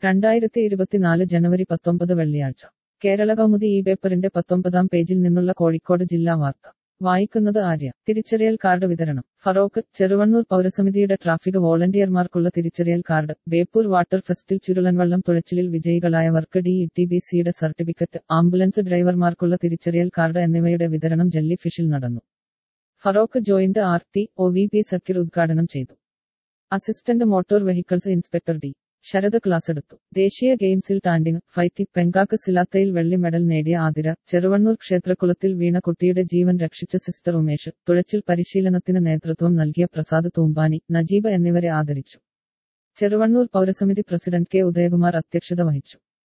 രണ്ടായിരത്തി ഇരുപത്തിനാല് ജനുവരി പത്തൊമ്പത് വെള്ളിയാഴ്ച കേരള കൗമുദി ഈ പേപ്പറിന്റെ പത്തൊമ്പതാം പേജിൽ നിന്നുള്ള കോഴിക്കോട് ജില്ലാ വാർത്ത വായിക്കുന്നത് ആര്യ തിരിച്ചറിയൽ കാർഡ് വിതരണം ഫറോക്ക് ചെറുവണ്ണൂർ പൗരസമിതിയുടെ ട്രാഫിക് വോളണ്ടിയർമാർക്കുള്ള തിരിച്ചറിയൽ കാർഡ് ബേപ്പൂർ വാട്ടർ ഫെസ്റ്റിൽ ചുരുളൻവള്ളം തുഴച്ചിലിൽ വിജയികളായവർക്ക് ഡി ഇ ടി ബി സിയുടെ സർട്ടിഫിക്കറ്റ് ആംബുലൻസ് ഡ്രൈവർമാർക്കുള്ള തിരിച്ചറിയൽ കാർഡ് എന്നിവയുടെ വിതരണം ജെല്ലി ഫിഷിൽ നടന്നു Feroke joint R T O V P Zakir ഉദ്ഘാടനം ചെയ്തു assistant motor vehicles inspector D Sarath class എടുത്തു ദേശീയ ഗെയിംസിൽ ടാൻഡിങ് ഫൈത്തി പെങ്കാക്ക് സിലാത്തയിൽ വെള്ളി മെഡൽ നേടിയ ആതിര ചെറുവണ്ണൂർ ക്ഷേത്രക്കുളത്തിൽ വീണ കുട്ടിയുടെ ജീവൻ രക്ഷിച്ച സിസ്റ്റർ ഉമേഷ് തുഴച്ചിൽ പരിശീലനത്തിന് നേതൃത്വം നൽകിയ പ്രസാദ് തൂമ്പാനി നജീബ് എന്നിവരെ ആദരിച്ചു ചെറുവണ്ണൂർ പൗരസമിതി പ്രസിഡന്റ് കെ ഉദയകുമാർ അധ്യക്ഷത വഹിച്ചു